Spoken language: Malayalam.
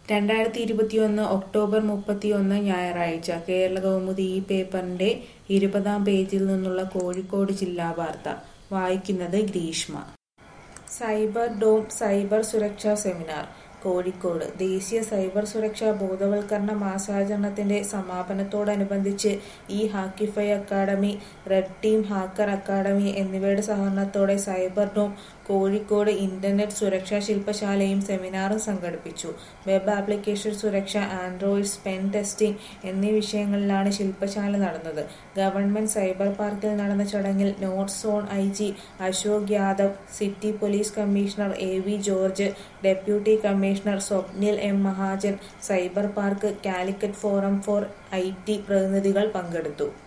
രണ്ടായിരത്തി ഇരുപത്തിയൊന്ന് ഒക്ടോബർ മുപ്പത്തിയൊന്ന് ഞായറാഴ്ച കേരള കൗമുദി ഈ പേപ്പറിന്റെ ഇരുപതാം പേജിൽ നിന്നുള്ള കോഴിക്കോട് ജില്ലാ വാർത്ത വായിക്കുന്നത് ഗ്രീഷ്മ സൈബർ ഡോം സൈബർ സുരക്ഷാ സെമിനാർ കോഴിക്കോട് ദേശീയ സൈബർ സുരക്ഷാ ബോധവൽക്കരണ മാസാചരണത്തിന്റെ സമാപനത്തോടനുബന്ധിച്ച് ഈ Hackify Academy Red Team Hacker Academy എന്നിവയുടെ സഹകരണത്തോടെ സൈബർ ഡോം കോഴിക്കോട് ഇന്റർനെറ്റ് സുരക്ഷാ ശില്പശാലയും സെമിനാറും സംഘടിപ്പിച്ചു വെബ് ആപ്ലിക്കേഷൻ സുരക്ഷ ആൻഡ്രോയിഡ് പെൻ ടെസ്റ്റിംഗ് എന്നീ വിഷയങ്ങളിലാണ് ശില്പശാല നടന്നത് ഗവൺമെന്റ് സൈബർ പാർക്കിൽ നടന്ന ചടങ്ങിൽ north zone I G Ashok Yadav city police commissioner A V George deputy commissioner Swapnil M Mahajan Cyber Park Calicut Forum for I T പ്രതിനിധികൾ പങ്കെടുത്തു